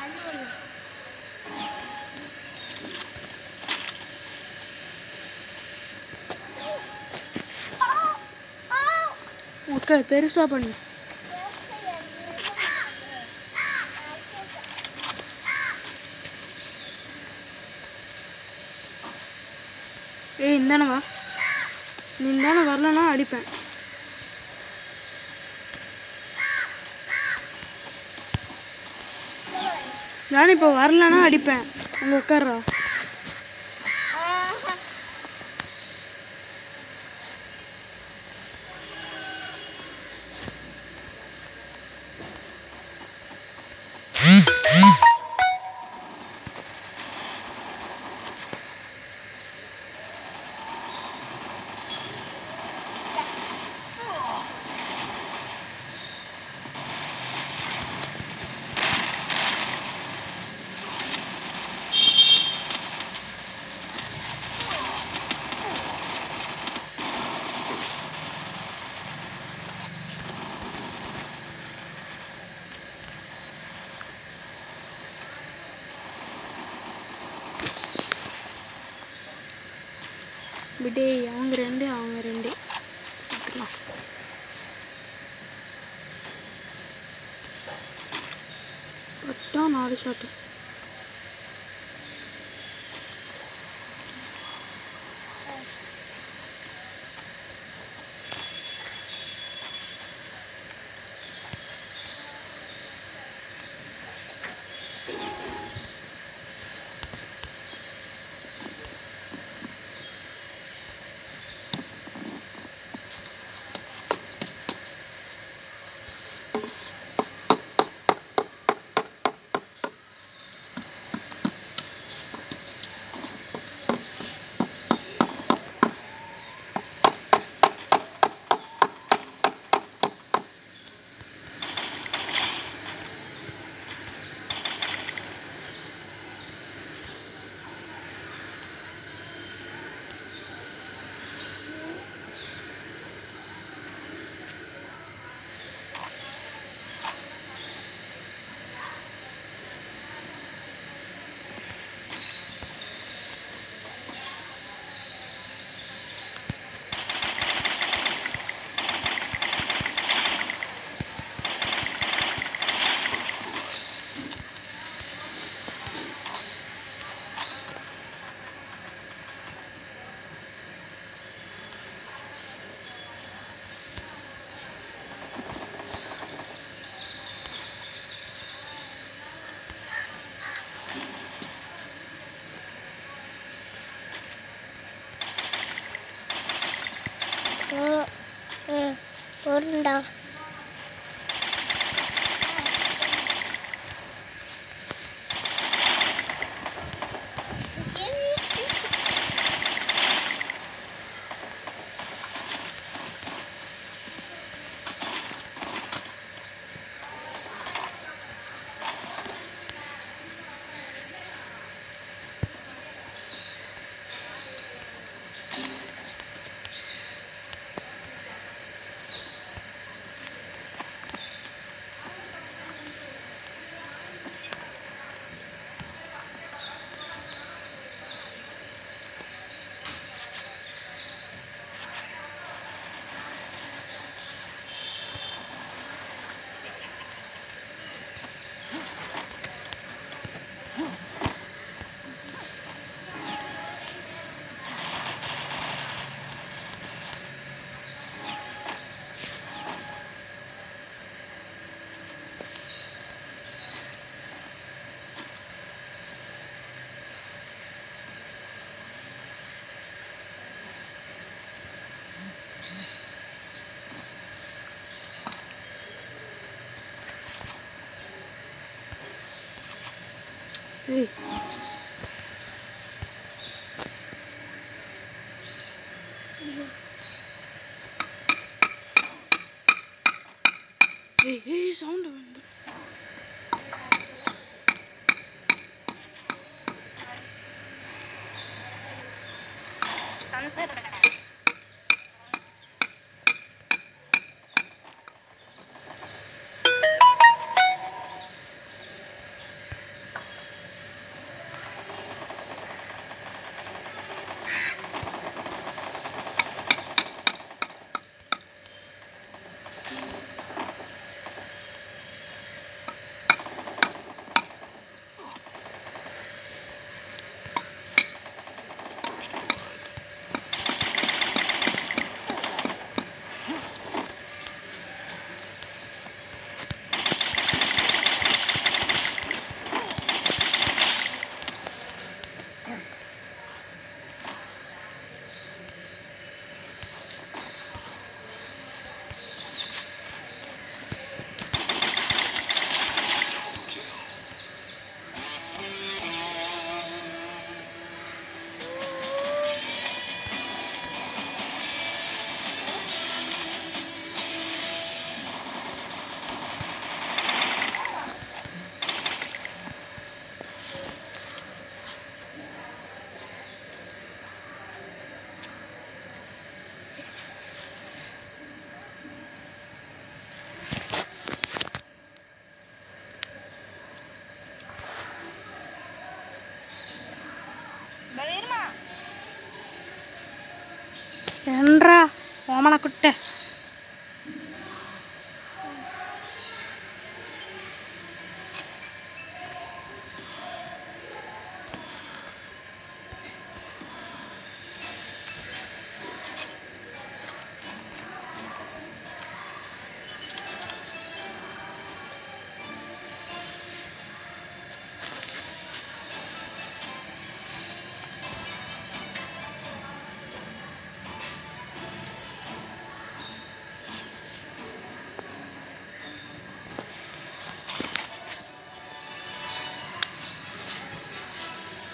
okay பெருசாக பண்ணு ஏய் இந்தானே வா நீ இந்தானே வரலன்னா அடிப்பேன் நான் இப்போ வரலன்னா அடிப்பேன் அங்கே உட்கார்றா விடே அவங்க ரெண்டு அவங்க ரெண்டு பார்த்துக்கலாம் பட்டம் நாலு ஷாட்டு போடுண்டா ஏய் ஏய் ஏய் சவுண்டு வந்து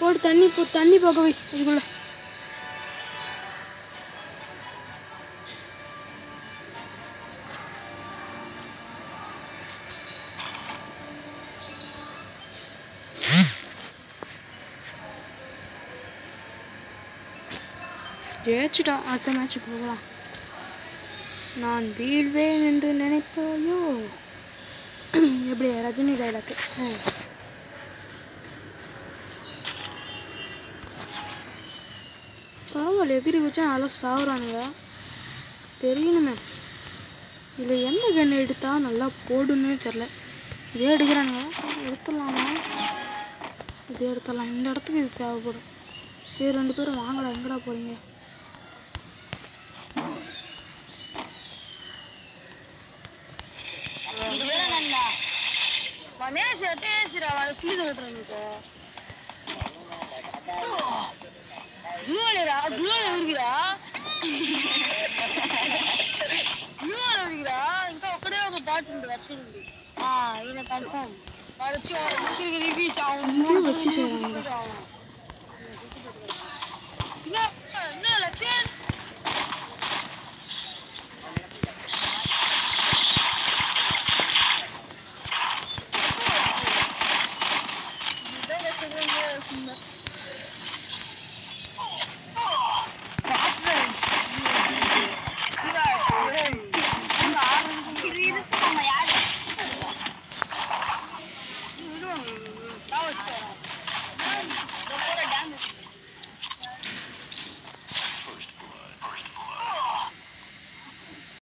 போட்டு தண்ணி போ தண்ணி போக வை இதுக்குள்ள ஜெயிச்சிட்டோம் அடுத்த மேட்ச் போகலாம் நான் வீழ்வேன் என்று நினைத்தாயோ எப்படி ரஜினி டைலாக் பரவாயில்ல எகிரி வச்சா நல்லா சாகுறானுங்க தெரியணுமே இதில் எந்த கன் எடுத்தா நல்லா போடுன்னு தெரில இதே எடுக்கிறானுங்க எடுத்துடலாமா இதே எடுத்துடலாம் இந்த இடத்துக்கு இது தேவைப்படும் இது ரெண்டு பேரும் வாங்கடா எங்கடா போகிறீங்க இது வேற நன்னா மனேஷ் எட்டேசிரா வாழ புளி சொல்லுறேன் ஜூவலரா ஜூவலர் இருக்குடா ஜூவலர் இருக்குடா ఇంకా ఒక్కడే ఒక బాట్ ఉంది వచ్చింది ఆ ఈయన కన్ఫర్మ్ వాడు వచ్చి ముగ్గురికి రివ్యూ చావు இங்கேயும் வச்சு செய்கிறாங்க